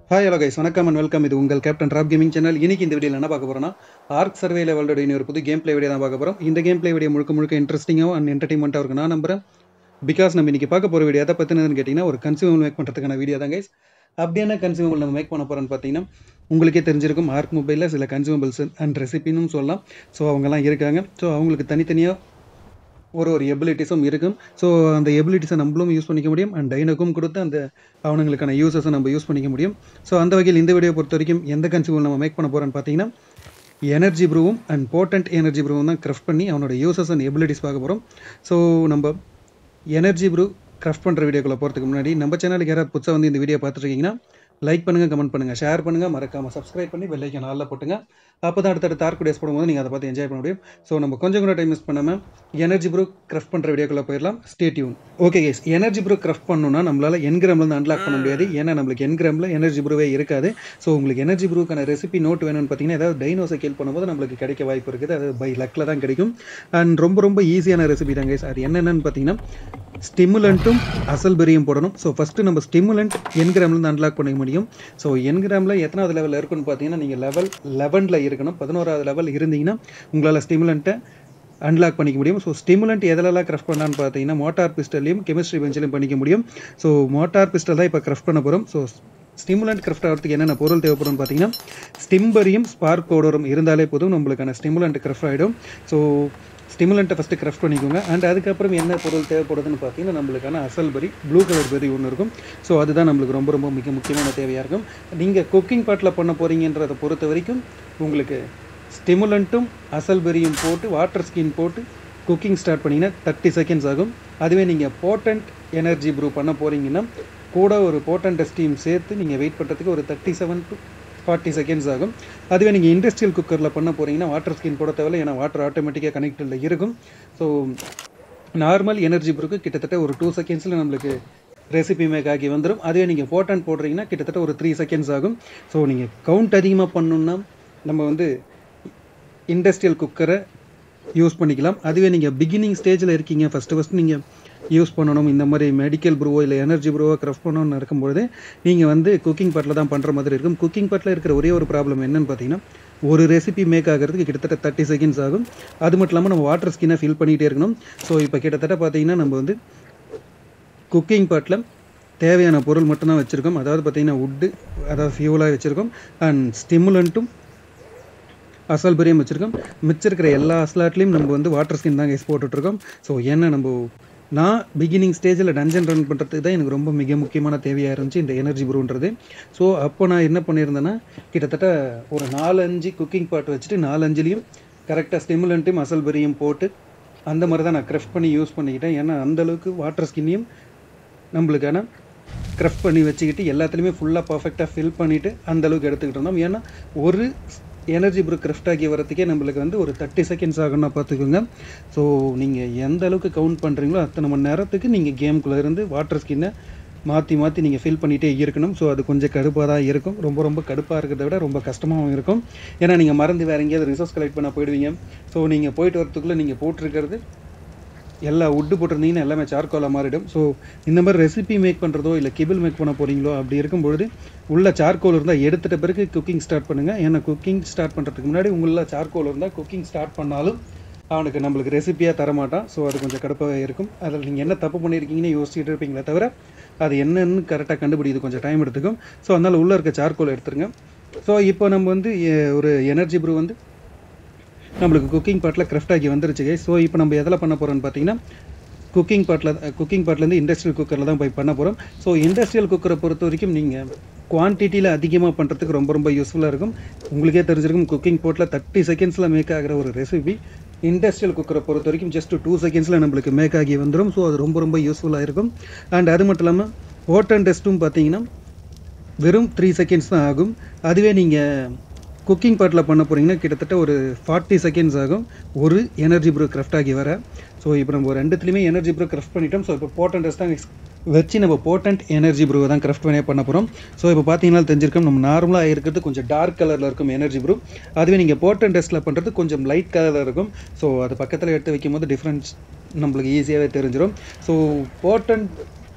hi hello guys வணக்கம் and welcome இது உங்கள் கேப்டன் ராப் கேமிங் சேனல் இன்னைக்கு இந்த வீடியோவில் என்ன பார்க்க போறோம்னா ஆர்க் சர்வே லெவலோட இனி ஒரு புது கேம் பிளே வீடியோ தான் பார்க்க போகிறோம் இந்த கேம் பிளே வீடியோ முழுக்க முழுக்க இன்ட்ரெஸ்டிங்காகவும் அண்ட் என்டர்டைன்மெண்ட்டாக இருக்கும் நான் நம்புறேன் பிகாஸ் நம்ம இன்னைக்கு பார்க்க போகிற வீடியோ எதை பற்றினதுன்னு கேட்டிங்கன்னா ஒரு கன்சியூமர் மேக் பண்ணுறதுக்கான வீடியோ தான் கைஸ் அப்படி என்ன கன்சியூமபிள் நம்ம மேக் பண்ண போகிறோம்னு பார்த்தீங்கன்னா உங்களுக்கே தெரிஞ்சிருக்கும் ஆர்க் மொபைலில் சில கன்சியூமபிள்ஸ் அண்ட் ரெசிபின்னு சொல்லலாம் ஸோ அவங்கெல்லாம் இருக்காங்க ஸோ அவங்களுக்கு தனித்தனியாக ஒரு ஒரு எபிலிட்டிஸும் இருக்கும் ஸோ அந்த எபிலிட்டிஸை நம்மளும் யூஸ் பண்ணிக்க முடியும் அண்ட் டைனோக்கும் கொடுத்து அந்த அவனுங்களுக்கான யூசஸை நம்ம யூஸ் பண்ணிக்க முடியும் ஸோ அந்த வகையில் இந்த வீடியோ பொறுத்த வரைக்கும் எந்த கன்சியூமர் நம்ம மேக் பண்ண போகிறோன்னு பார்த்தீங்கன்னா எனர்ஜி ப்ரூவும் அண்ட் போர்ட்டன்ட் எனர்ஜி ப்ரூவும் தான் கிராஃப்ட் பண்ணி அவனோட யூசஸ் அண்ட் எபிலிட்டிஸ் பார்க்க போகிறோம் ஸோ நம்ம எனர்ஜி ப்ரூ கிராஃப்ட் பண்ணுற வீடியோக்குள்ளே போகிறதுக்கு முன்னாடி நம்ம சேனலுக்கு யாராவது புதுசாக வந்து இந்த வீடியோ பார்த்துருக்கீங்கன்னா லைக் பண்ணுங்கள் கமெண்ட் பண்ணுங்கள் ஷேர் பண்ணுங்கள் மறக்காமல் சப்ஸ்கிரைப் பண்ணி பெல்லைக்கன் நாளில் போட்டுங்க அப்போ தான் அடுத்தடுத்த டார்க் வீடியோஸ் போடும்போது நீங்கள் அதை பார்த்து என்ஜாய் பண்ண முடியும் ஸோ நம்ம கொஞ்சம் கூட டைம் மிஸ் பண்ணாமல் எனர்ஜி ப்ரூ கிராஃப்ட் பண்ணுற வீடியோக்குள்ளே போயிடலாம் stay tune okay guys energy brew craft பண்ணணும்னா நம்மளால் என்கிராம்லேருந்து அன்லாக் பண்ண முடியாது ஏன்னா நம்மளுக்கு என்கிராமில் எனர்ஜி ப்ரூவே இருக்காது ஸோ உங்களுக்கு எனர்ஜி ப்ரூக்கான ரெசிபி நோட் வேணும்னு பார்த்தீங்கன்னா ஏதாவது டைனோஸை கேள் பண்ணும்போது நம்மளுக்கு கிடைக்க வாய்ப்பு இருக்குது அது பை லக்கில் தான் கிடைக்கும் அண்ட் ரொம்ப ரொம்ப ஈஸியான ரெசிபி தான் கைஸ் அது என்னென்னு பார்த்தீங்கன்னா ஸ்டிமுலண்ட்டும் அசல்பெரியும் போடணும் ஸோ ஃபஸ்ட்டு நம்ம ஸ்டிமுலண்ட் என்கிராம்லேருந்து அன்லாக் பண்ணிக்க முடியும் ஸோ என்கிராமில் எத்தனாவது லெவலில் இருக்குன்னு பார்த்தீங்கன்னா நீங்கள் லெவல் லெவனில் இருக்கணும் பதினோராவது லெவல் இருந்தீங்கன்னா உங்களால் ஸ்டிமுலண்ட்டை அன்லாக் பண்ணிக்க முடியும் ஸோ ஸ்டிமுலண்ட் எதிலெல்லாம் கிராஃப்ட் பண்ணலான்னு பார்த்தீங்கன்னா மோட்டார் பிஸ்டல்லையும் கெமிஸ்ட்ரி பெஞ்சிலையும் பண்ணிக்க முடியும் ஸோ மோட்டார் பிஸ்டல் தான் இப்போ கிராஃப்ட் பண்ண போகிறோம் ஸோ ஸ்டிமுலண்ட் கிராஃப்ட் ஆகிறதுக்கு என்னென்ன பொருள் தேவைப்படும்னு பார்த்தீங்கன்னா ஸ்டிம்பரியும் ஸ்பார்க் பவுடரும் இருந்தாலே போதும் நம்மளுக்கான ஸ்டிமுலண்ட் கிராஃப்ட் ஆகிடும் ஸோ ஸ்டிமுலண்ட்டை ஃபஸ்ட்டு கிராஃப்ட் பண்ணிக்கோங்க அண்ட் அதுக்கப்புறம் என்ன பொருள் தேவைப்படுதுன்னு பார்த்தீங்கன்னா நம்மளுக்கான அசல் பரி ப்ளூ கலர் பெரி ஒன்று இருக்கும் ஸோ அதுதான் நம்மளுக்கு ரொம்ப ரொம்ப மிக முக்கியமான தேவையாக இருக்கும் நீங்கள் குக்கிங் பாட்டில் பண்ண போகிறீங்கன்றதை பொறுத்த வரைக்கும் உங்களுக்கு ஸ்டிமுலண்ட்டும் அசல் பெரியும் போட்டு வாட்டர் ஸ்கின் போட்டு குக்கிங் ஸ்டார்ட் பண்ணிங்கன்னா தேர்ட்டி செகண்ட்ஸ் ஆகும் அதுவே நீங்கள் போட்டன்ட் எனர்ஜி ப்ரூ பண்ண போகிறீங்கன்னா கூட ஒரு போட்டன்ட் ஸ்டீம் சேர்த்து நீங்கள் வெயிட் பண்ணுறதுக்கு ஒரு thirty seven to forty seconds ஆகும் அதுவே நீங்கள் இண்டஸ்ட்ரியல் குக்கரில் பண்ண போகிறீங்கன்னா வாட்டர் ஸ்கின் போட தேவையில்ல ஏன்னா வாட்டர் ஆட்டோமேட்டிக்காக கனெக்டில் இருக்கும் ஸோ நார்மல் எனர்ஜி ப்ரூக்கு கிட்டத்தட்ட ஒரு டூ செகண்ட்ஸில் நம்மளுக்கு ரெசிபி மேக் ஆகி வந்துடும் அதுவே நீங்கள் போட்டன் போடுறீங்கன்னா கிட்டத்தட்ட ஒரு த்ரீ செகண்ட்ஸ் ஆகும் ஸோ நீங்கள் கவுண்ட் அதிகமாக பண்ணணுன்னா நம்ம வந்து இண்டஸ்ட்ரியல் குக்கரை யூஸ் பண்ணிக்கலாம் அதுவே நீங்கள் பிகினிங் ஸ்டேஜில் இருக்கீங்க ஃபஸ்ட்டு ஃபஸ்ட்டு நீங்கள் யூஸ் பண்ணணும் இந்த மாதிரி மெடிக்கல் ப்ரூவோ இல்லை எனர்ஜி ப்ரூவோ கிராஃப்ட் பண்ணணும்னு இருக்கும்போது நீங்கள் வந்து குக்கிங் பாட்டில் தான் பண்ணுற மாதிரி இருக்கும் குக்கிங் பாட்டில் இருக்கிற ஒரே ஒரு ப்ராப்ளம் என்னன்னு பார்த்தீங்கன்னா ஒரு ரெசிபி மேக் ஆகிறதுக்கு கிட்டத்தட்ட தேர்ட்டி செகண்ட்ஸ் ஆகும் அது மட்டும் இல்லாமல் நம்ம வாட்டர் ஸ்கின்னை ஃபில் பண்ணிகிட்டே இருக்கணும் ஸோ இப்போ கிட்டத்தட்ட பார்த்தீங்கன்னா நம்ம வந்து குக்கிங் பாட்டில் தேவையான பொருள் மட்டும்தான் வச்சுருக்கோம் அதாவது பார்த்தீங்கன்னா உட்டு அதாவது ஃபியூலாக வச்சுருக்கோம் அண்ட் ஸ்டிமுலண்ட்டும் அசல் பெரியும் வச்சுருக்கோம் மிச்சம் இருக்கிற எல்லா ஸ்லாட்லேயும் நம்ம வந்து வாட்டர் ஸ்கின் தான் கைஸ் போட்டுட்ருக்கோம் ஸோ ஏன்னா நம்ம நான் பிகினிங் ஸ்டேஜில் டஞ்சன் ரன் பண்ணுறதுக்கு தான் எனக்கு ரொம்ப மிக முக்கியமான தேவையாக இருந்துச்சு இந்த எனர்ஜி ப்ரூன்றது ஸோ அப்போ நான் என்ன பண்ணியிருந்தேன்னா கிட்டத்தட்ட ஒரு நாலஞ்சு குக்கிங் பாட் வச்சுட்டு நாலஞ்சுலேயும் கரெக்டாக ஸ்டிமுலண்ட்டையும் அசல் பெரியும் போட்டு அந்த மாதிரி தான் நான் க்ரெஃப்ட் பண்ணி யூஸ் பண்ணிக்கிட்டேன் ஏன்னா அந்தளவுக்கு வாட்டர் ஸ்கின்னையும் நம்மளுக்கான க்ரஃப்ட் பண்ணி வச்சுக்கிட்டு எல்லாத்துலேயுமே ஃபுல்லாக பர்ஃபெக்டாக ஃபில் பண்ணிவிட்டு அந்தளவுக்கு எடுத்துக்கிட்டு இருந்தோம் ஏன்னா ஒரு எனர்ஜி ப்ரூ கிராஃப்ட் ஆகி வரத்துக்கே நம்மளுக்கு வந்து ஒரு தேர்ட்டி செகண்ட்ஸ் ஆகும்னா பார்த்துக்கோங்க ஸோ நீங்கள் எந்த அளவுக்கு கவுண்ட் பண்ணுறீங்களோ அத்தனை மணி நேரத்துக்கு நீங்கள் கேம்குள்ளே இருந்து வாட்டர் ஸ்கின்னை மாற்றி மாற்றி நீங்கள் ஃபில் பண்ணிகிட்டே இருக்கணும் ஸோ அது கொஞ்சம் கடுப்பாக தான் இருக்கும் ரொம்ப ரொம்ப கடுப்பாக இருக்கிறத விட ரொம்ப கஷ்டமாகவும் இருக்கும் ஏன்னா நீங்கள் மறந்து வேறு எங்கேயாவது ரிசோர்ஸ் கலெக்ட் பண்ண போயிடுவீங்க ஸோ நீங்கள் போயிட்டு வரத்துக்குள்ளே நீங்கள் போட்டிருக்கிறது எல்லா உட்டு போட்டிருந்தீங்கன்னா எல்லாமே சார்கோலாக மாறிடும் ஸோ இந்த மாதிரி ரெசிபி மேக் பண்ணுறதோ இல்லை கிபிள் மேக் பண்ண போகிறீங்களோ அப்படி இருக்கும்பொழுது உள்ள சார்கோல் இருந்தால் எடுத்துகிட்ட பிறகு குக்கிங் ஸ்டார்ட் பண்ணுங்கள் ஏன்னா குக்கிங் ஸ்டார்ட் பண்ணுறதுக்கு முன்னாடி உங்களில் சார்கோல் இருந்தால் குக்கிங் ஸ்டார்ட் பண்ணாலும் அவனுக்கு நம்மளுக்கு ரெசிப்பியாக தரமாட்டான் ஸோ அது கொஞ்சம் கடுப்பாக இருக்கும் அதில் நீங்கள் என்ன தப்பு பண்ணியிருக்கீங்கன்னு யோசிச்சுட்டு இருப்பீங்களே தவிர அது என்னன்னு கரெக்டாக கண்டுபிடிது கொஞ்சம் டைம் எடுத்துக்கும் ஸோ அதனால் உள்ளே இருக்க சார்கோல் எடுத்துருங்க ஸோ இப்போ நம்ம வந்து ஒரு எனர்ஜி ப்ரூ வந்து நம்மளுக்கு குக்கிங் பாட்டில் கிராஃப்ட் ஆகி வந்துருச்சு ஸோ இப்போ நம்ம எதில் பண்ண போகிறோம்னு பார்த்தீங்கன்னா குக்கிங் பாட்டில் குக்கிங் பாட்டிலேருந்து இண்டஸ்ட்ரியல் குக்கரில் தான் போய் பண்ண போகிறோம் ஸோ இண்டஸ்ட்ரியல் குக்கரை பொறுத்த வரைக்கும் நீங்கள் குவான்டிட்டியில் அதிகமாக பண்ணுறதுக்கு ரொம்ப ரொம்ப யூஸ்ஃபுல்லாக இருக்கும் உங்களுக்கே தெரிஞ்சிருக்கும் குக்கிங் போட்டில் தேர்ட்டி செகண்ட்ஸில் மேக் ஆகிற ஒரு ரெசிபி இண்டஸ்ட்ரியல் குக்கரை பொறுத்த வரைக்கும் ஜஸ்ட் டூ செகண்ட்ஸில் நம்மளுக்கு மேக் ஆகி வந்துடும் ஸோ அது ரொம்ப ரொம்ப யூஸ்ஃபுல்லாக இருக்கும் அண்ட் அது மட்டும் இல்லாமல் ஓட்டன் டெஸ்ட்டும் பார்த்தீங்கன்னா வெறும் த்ரீ செகண்ட்ஸ் தான் ஆகும் அதுவே நீங்கள் குக்கிங் பாட்டில் பண்ண போகிறீங்கன்னா கிட்டத்தட்ட ஒரு ஃபார்ட்டி செகண்ட்ஸ் ஆகும் ஒரு எனர்ஜி ப்ரூ கிராஃப்ட் ஆகி வர ஸோ இப்போ நம்ம ரெண்டுத்துலேயுமே எனர்ஜி ப்ரூ கிராஃப்ட் பண்ணிட்டோம் ஸோ இப்போ போட்டன் டெஸ்ட் தான் வச்சு நம்ம போட்டன்ட் எனர்ஜி ப்ரூவை தான் கிராஃப்ட் பண்ணி பண்ண போகிறோம் ஸோ இப்போ பார்த்தீங்கன்னா தெரிஞ்சிருக்கோம் நம்ம நார்மலாக இருக்கிறது கொஞ்சம் டார்க் கலரில் இருக்கும் எனர்ஜி ப்ரூ அதுவே நீங்கள் போட்டன் டெஸ்ட்டில் பண்ணுறது கொஞ்சம் லைட் கலரில் இருக்கும் ஸோ அது பக்கத்தில் எடுத்து வைக்கும் போது டிஃப்ரென்ஸ் நம்மளுக்கு ஈஸியாகவே தெரிஞ்சிடும் ஸோ போட்டன்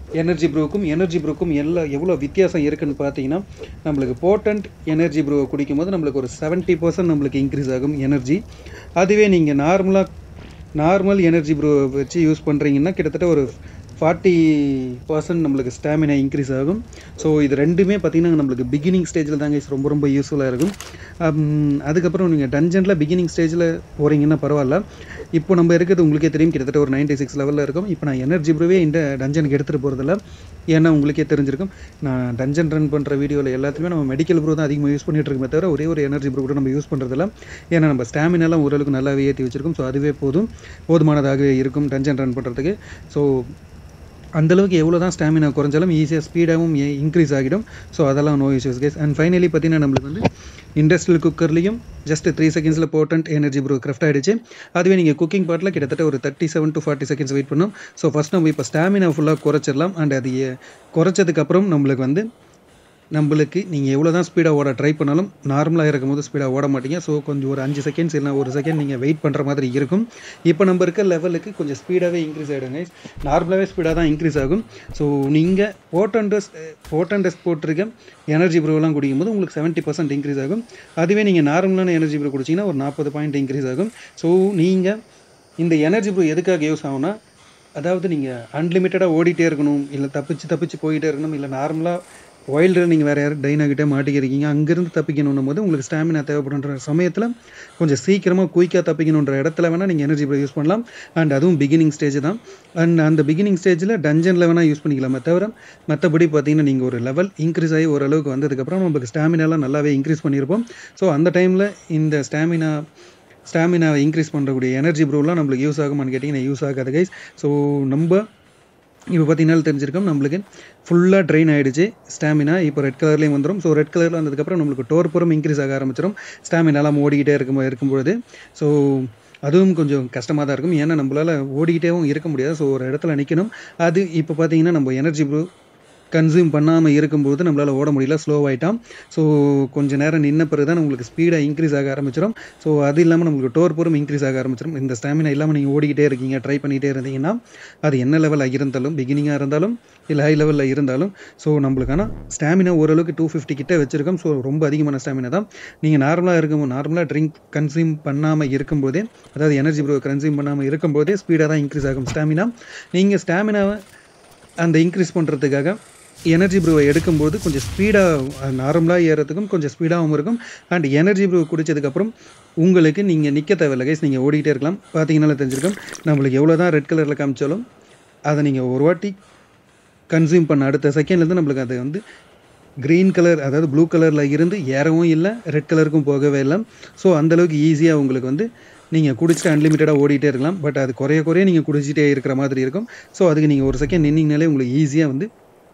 எனர்ஜி ப்ரூவுக்கும் எனர்ஜி ப்ரூவுக்கும் எல்லா எவ்வளோ வித்தியாசம் இருக்குன்னு பார்த்தீங்கன்னா நம்மளுக்கு போட்டன்ட் எனர்ஜி ப்ரூவை குடிக்கும்போது நம்மளுக்கு ஒரு செவன்ட்டி பர்சன்ட் நம்மளுக்கு இன்க்ரீஸ் ஆகும் எனர்ஜி அதுவே நீங்கள் நார்மலாக நார்மல் எனர்ஜி ப்ரூவை வச்சு யூஸ் பண்ணுறீங்கன்னா கிட்டத்தட்ட ஒரு ஃபார்ட்டி பர்சன்ட் நம்மளுக்கு ஸ்டாமினா இன்க்ரீஸ் ஆகும் ஸோ இது ரெண்டுமே பார்த்திங்கன்னா நம்மளுக்கு பிகினிங் ஸ்டேஜில் தாங்க இது ரொம்ப ரொம்ப யூஸ்ஃபுல்லாக இருக்கும் அம், அதுக்கப்புறம் நீங்கள் டஞ்சனில் பிகினிங் ஸ்டேஜில் போகிறீங்கன்னா பரவாயில்ல இப்போ நம்ம இருக்கிறது உங்களுக்கே தெரியும் கிட்டத்தட்ட ஒரு 96 சிக்ஸ் லெவலில் இருக்கும் இப்போ நான் எனர்ஜி ப்ரூவே இந்த டஞ்சனுக்கு எடுத்துகிட்டு போகிறதில்ல ஏன்னா உங்களுக்கே தெரிஞ்சிருக்கும் நான் டஞ்சன் ரன் பண்ணுற வீடியோவில் எல்லாத்துலேயுமே நம்ம மெடிக்கல் ப்ரூ தான் அதிகமாக யூஸ் பண்ணிட்டு இருக்கோமே தவிர ஒரே ஒரு எனர்ஜி ப்ரூ கூட நம்ம யூஸ் பண்ணுறதில்ல ஏன்னா நம்ம ஸ்டாமினாலாம் ஓரளவுக்கு நல்லாவே ஏற்றி வச்சிருக்கோம் ஸோ அதுவே போதும் போதுமானதாகவே இருக்கும் டஞ்சன் ரன் பண்ணுறதுக்கு ஸோ அந்தளவுக்கு எவ்வளோ தான் ஸ்டாமினா குறைஞ்சாலும் ஈஸியாக ஸ்பீடாகவும் இன்க்ரீஸ் ஆகிடும் ஸோ அதெல்லாம் no issues guys and finally பார்த்தீங்கன்னா நம்மளுக்கு வந்து இண்டஸ்ட்ரியல் குக்கர்லேயும் ஜஸ்ட் த்ரீ செகண்ட்ஸில் போட்டன்ட் எனர்ஜி ப்ரூ கிராஃப்ட் ஆகிடுச்சு அதுவே நீங்கள் குக்கிங் பார்ட்டில் கிட்டத்தட்ட ஒரு thirty seven to forty seconds wait பண்ணோம் ஸோ ஃபஸ்ட் நம்ம இப்போ ஸ்டாமினா ஃபுல்லாக குறைச்சிடலாம் அண்ட் அது எ- குறைச்சதுக்கப்புறம் நம்மளுக்கு வந்து நம்மளுக்கு நீங்கள் எவ்வளோ தான் ஸ்பீடாக ஓட ட்ரை பண்ணாலும் நார்மலாக இருக்கும்போது ஸ்பீடாக ஓட மாட்டீங்க ஸோ கொஞ்சம் ஒரு அஞ்சு செகண்ட்ஸ் இல்லை ஒரு செகண்ட் நீங்கள் வெயிட் பண்ணுற மாதிரி இருக்கும் இப்போ நம்ம இருக்க லெவலுக்கு கொஞ்சம் ஸ்பீடாகவே இன்க்ரீஸ் ஆகிடுங்க நார்மலாகவே ஸ்பீடாக தான் இன்க்ரீஸ் ஆகும் ஸோ நீங்கள் போட்டன்டஸ் போட்டன்டஸ் போட்டிருக்க எனர்ஜி ப்ரூவெல்லாம் குடிக்கும்போது உங்களுக்கு செவன்ட்டி பர்சன்ட் இன்க்ரீஸ் ஆகும் அதுவே நீங்கள் நார்மலான எனர்ஜி ப்ரூ குடிச்சிங்கன்னா ஒரு நாற்பது பாயிண்ட் இன்க்ரீஸ் ஆகும் ஸோ நீங்கள் இந்த எனர்ஜி ப்ரூ எதுக்காக யூஸ் ஆகும்னா அதாவது நீங்கள் அன்லிமிட்டடாக ஓடிட்டே இருக்கணும் இல்லை தப்பிச்சு தப்பிச்சு போயிட்டே இருக்கணும் இல்லை நார்மலாக வைல்டு நீங்கள் வேறு யாரும் டைனாகிட்டே மாட்டிக்கிறீங்க அங்கேருந்து தப்பிக்கணுன்னும் போது உங்களுக்கு ஸ்டாமினா தேவைப்படுன்ற சமயத்தில் கொஞ்சம் சீக்கிரமாக குயிக்காக தப்பிக்கணுன்ற இடத்துல வேணால் நீங்கள் எனர்ஜி யூஸ் பண்ணலாம் அண்ட் அதுவும் பிகினிங் ஸ்டேஜ் தான் அண்ட் அந்த பிகினிங் ஸ்டேஜில் டஞ்சனில் வேணால் யூஸ் பண்ணிக்கலாமே தவிர மற்றபடி பார்த்தீங்கன்னா நீங்கள் ஒரு லெவல் இன்க்ரீஸ் ஆகி ஓரளவுக்கு வந்ததுக்கப்புறம் நமக்கு ஸ்டாமினாலாம் நல்லாவே இன்க்ரீஸ் பண்ணியிருப்போம் ஸோ அந்த டைமில் இந்த ஸ்டாமினா ஸ்டாமினாவை இன்க்ரீஸ் பண்ணுறக்கூடிய எனர்ஜி ப்ரூவ்லாம் நம்மளுக்கு யூஸ் ஆகுமான்னு கேட்டிங்கன்னா யூஸ் ஆகாது கைஸ் ஸோ நம்ம இப்போ பார்த்தீங்கன்னா தெரிஞ்சிருக்கோம் நம்மளுக்கு ஃபுல்லாக ட்ரெயின் ஆகிடுச்சு ஸ்டாமினா இப்போ ரெட் கலர்லேயும் வந்துடும் ஸோ ரெட் கலரில் வந்ததுக்கப்புறம் நம்மளுக்கு டோர்புறம் இன்க்ரீஸ் ஆக ஆரம்பிச்சிடும் ஸ்டாமினாலாம் ஓடிக்கிட்டே இருக்கும் இருக்கும்பொழுது ஸோ அதுவும் கொஞ்சம் கஷ்டமாக தான் இருக்கும் ஏன்னா நம்மளால் ஓடிக்கிட்டேவும் இருக்க முடியாது ஸோ ஒரு இடத்துல நிற்கணும் அது இப்போ பார்த்தீங்கன்னா நம்ம எனர்ஜி ப்ரூ கன்சியூம் பண்ணாமல் இருக்கும்போது நம்மளால் ஓட முடியல ஸ்லோ ஆகிட்டான் ஸோ கொஞ்ச நேரம் நின்ன பிறகு தான் உங்களுக்கு ஸ்பீடாக இன்க்ரீஸ் ஆக ஆரம்பிச்சிடும் ஸோ அது இல்லாமல் நம்மளுக்கு டோர் பூரம் இன்க்ரீஸ் ஆக ஆரம்பிச்சிடும் இந்த ஸ்டாமினா இல்லாமல் நீங்கள் ஓடிக்கிட்டே இருக்கீங்க ட்ரை பண்ணிகிட்டே இருந்தீங்கன்னா அது என்ன லெவலில் இருந்தாலும் பிகினிங்காக இருந்தாலும் இல்லை ஹை லெவலில் இருந்தாலும் ஸோ நம்மளுக்கான ஸ்டாமினா ஓரளவுக்கு டூ ஃபிஃப்டி கிட்ட வச்சிருக்கோம் ஸோ ரொம்ப அதிகமான ஸ்டாமினா தான் நீங்கள் நார்மலாக இருக்கும் நார்மலாக ட்ரிங்க் கன்சியூம் பண்ணாமல் இருக்கும்போதே அதாவது எனர்ஜி ப்ரோ கன்சியூம் பண்ணாமல் இருக்கும்போதே ஸ்பீடாக தான் இன்க்ரீஸ் ஆகும் ஸ்டாமினா நீங்கள் ஸ்டாமினாவை அந்த இன்க்ரீஸ் பண்ணுறதுக்காக எனர்ஜி ப்ரூவை எடுக்கும்போது கொஞ்சம் ஸ்பீடாக நார்மலாக ஏறதுக்கும் கொஞ்சம் ஸ்பீடாகவும் இருக்கும் அண்ட் எனர்ஜி ப்ரூ குடிச்சதுக்கப்புறம் உங்களுக்கு நீங்கள் நிற்க தேவையில்ல கைஸ் நீங்கள் ஓடிக்கிட்டே இருக்கலாம் பார்த்தீங்கன்னால தெரிஞ்சிருக்கும் நம்மளுக்கு எவ்வளோ தான் ரெட் கலரில் காமிச்சாலும் அதை நீங்கள் ஒரு வாட்டி கன்சியூம் பண்ண அடுத்த செகண்ட்லேருந்து நம்மளுக்கு அது வந்து க்ரீன் கலர் அதாவது ப்ளூ கலரில் இருந்து ஏறவும் இல்லை ரெட் கலருக்கும் போகவே இல்லை ஸோ அந்தளவுக்கு ஈஸியாக உங்களுக்கு வந்து நீங்கள் குடிச்சிட்டு அன்லிமிட்டடாக ஓடிட்டே இருக்கலாம் பட் அது குறைய குறைய நீங்கள் குடிச்சிட்டே இருக்கிற மாதிரி இருக்கும் ஸோ அதுக்கு நீங்கள் ஒரு செகண்ட் நின்னீங்கனாலே உங்களுக்கு ஈஸியாக வந்து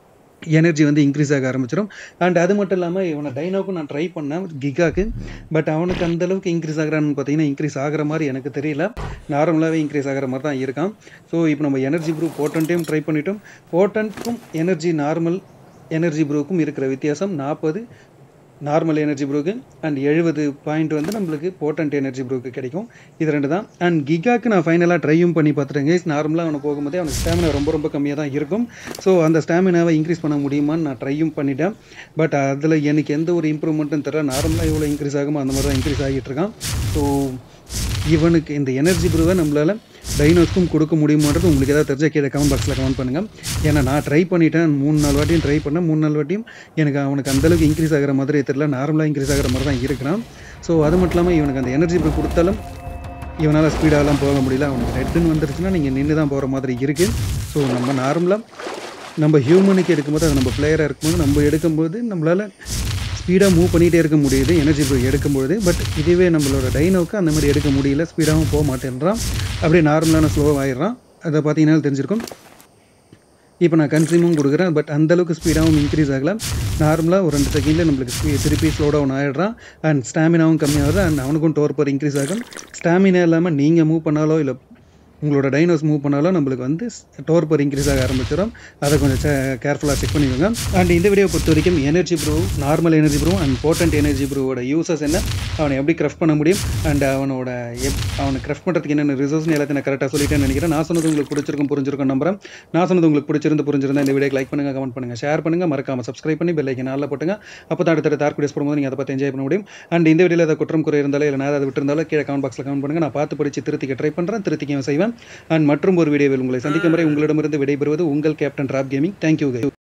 எனர்ஜி வந்து இன்க்ரீஸ் ஆக ஆரம்பிச்சிடும் அண்ட் அது மட்டும் இல்லாமல் இவனை டைனோக்கும் நான் ட்ரை பண்ணேன் கிகாக்கு பட் அவனுக்கு அந்த அளவுக்கு இன்க்ரீஸ் ஆகிறான்னு பார்த்தீங்கன்னா இன்க்ரீஸ் ஆகிற மாதிரி எனக்கு தெரியல நார்மலாகவே இன்க்ரீஸ் ஆகிற மாதிரி தான் இருக்கான் ஸோ இப்போ நம்ம எனர்ஜி ப்ரூ போட்டன்ட்டையும் ட்ரை பண்ணிட்டோம் போட்டன்ட்க்கும் எனர்ஜி நார்மல் எனர்ஜி ப்ரூக்கும் இருக்கிற வித்தியாசம் நாற்பது நார்மல் எனர்ஜி ப்ரூக்கு அண்ட் எழுபது பாயிண்ட் வந்து நம்மளுக்கு போட்டன்ட் எனர்ஜி ப்ரூக்கு கிடைக்கும் இது ரெண்டு தான் அண்ட் கிகாக்கு நான் ஃபைனலாக ட்ரையும் பண்ணி பார்த்துட்டேங்க நார்மலாக அவனை போகும்போதே அவனுக்கு ஸ்டாமினா ரொம்ப ரொம்ப கம்மியாக தான் இருக்கும் ஸோ அந்த ஸ்டாமினாவை இன்க்ரீஸ் பண்ண முடியுமான்னு நான் ட்ரையும் பண்ணிட்டேன் பட் அதில் எனக்கு எந்த ஒரு இம்ப்ரூவ்மெண்ட்டும் தெரியல நார்மலாக எவ்வளோ இன்க்ரீஸ் ஆகுமோ அந்த மாதிரி தான் இன்க்ரீஸ் ஆகிட்டு இருக்கான் ஸோ இவனுக்கு இந்த எனர்ஜி ப்ரூவை நம்மளால் டைனோஸ்க்கும் கொடுக்க முடியுமான்றது உங்களுக்கு ஏதாவது தெரிஞ்சா கீழே கமெண்ட் பாக்ஸில் கமெண்ட் பண்ணுங்கள் ஏன்னா நான் ட்ரை பண்ணிட்டேன் மூணு நாலு வாட்டியும் ட்ரை பண்ணேன் மூணு நாலு வாட்டியும் எனக்கு அவனுக்கு அந்தளவுக்கு இன்க்ரீஸ் ஆகிற மாதிரி தெரியல நார்மலாக இன்க்ரீஸ் ஆகிற மாதிரி தான் இருக்கிறான் ஸோ அது மட்டும் இல்லாமல் இவனுக்கு அந்த எனர்ஜி ப்ரூ கொடுத்தாலும் இவனால் ஸ்பீடாகலாம் போக முடியல அவனுக்கு ரெட்டுன்னு வந்துருச்சுன்னா நீங்கள் நின்று தான் போகிற மாதிரி இருக்குது ஸோ நம்ம நார்மலாக நம்ம ஹியூமனுக்கு எடுக்கும்போது அது நம்ம பிளேயராக இருக்கும்போது நம்ம எடுக்கும்போது நம்மளால் ஸ்பீடாக மூவ் பண்ணிகிட்டே இருக்க முடியுது எனர்ஜி ப்ரூ எடுக்கும்போது பட் இதுவே நம்மளோட டைனோக்கு அந்த மாதிரி எடுக்க முடியல ஸ்பீடாகவும் போக மாட்டேன்றான் அப்படியே நார்மலான ஸ்லோவாக ஆயிடுறான் அதை பார்த்தீங்கன்னா தெரிஞ்சிருக்கும் இப்போ நான் கன்சியூமும் கொடுக்குறேன் பட் அந்தளவுக்கு ஸ்பீடாகவும் இன்க்ரீஸ் ஆகல நார்மலாக ஒரு ரெண்டு செகண்டில் நம்மளுக்கு ஸ்பீ திருப்பி ஸ்லோ டவுன் ஆகிடுறான் அண்ட் ஸ்டாமினாவும் கம்மியாகுது அண்ட் அவனுக்கும் டோர்பர் இன்க்ரீஸ் ஆகும் ஸ்டாமினா இல்லாமல் நீங்கள் மூவ் பண்ணாலோ இல்லை உங்களோட டைனோஸ் மூவ் பண்ணாலும் நம்மளுக்கு வந்து டோர் இன்க்ரீஸ் ஆக ஆரம்பிச்சிடும் அதை கொஞ்சம் கேர்ஃபுல்லாக செக் பண்ணிக்கோங்க அண்ட் இந்த வீடியோ பொறுத்த வரைக்கும் energy brew normal energy brew and potent energy ப்ரூவோட யூசஸ் என்ன அவனை எப்படி கிரஃப்ட் பண்ண முடியும் அண்ட் அவனோட எப் அவனை கிரஃப்ட் பண்ணுறதுக்கு என்னென்ன ரிசோர்ஸ்னு எல்லாத்தையும் நான் கரெக்டாக சொல்லிட்டேன்னு நினைக்கிறேன் நான் சொன்னது உங்களுக்கு பிடிச்சிருக்கும் புரிஞ்சிருக்கும் நம்புறேன் நான் சொன்னது உங்களுக்கு பிடிச்சிருந்து புரிஞ்சிருந்தா இந்த வீடியோக்கு லைக் பண்ணுங்கள் கமெண்ட் பண்ணுங்கள் ஷேர் பண்ணுங்கள் மறக்காம சப்ஸ்கிரைப் பண்ணி பெல் ஐக்கன் நாளில் போட்டுங்க அப்போ தான் அடுத்த தார்க் வீடியோஸ் போடும்போது நீங்கள் அதை பார்த்து என்ஜாய் பண்ண முடியும் அண்ட் இந்த வீடியோவில் ஏதாவது குற்றம் குறை இருந்தாலும் இல்லை நான் அதை விட்டுருந்தாலும் கீழே கமெண்ட் பாக்ஸில் கமெண்ட் பண்ணுங்கள் நான் பார்த்து படித்து திருத்திக்க ட்ரை பண்ணுறேன் திருத்திக்கவும் செய்வேன் அண்ட் மற்றும் ஒரு வீடியோவில் உங்களை சந்திக்கும் வரை உங்களிடமிருந்து விடைபெறுவது உங்கள் கேப்டன் ராப் கேமிங் தேங்க்யூ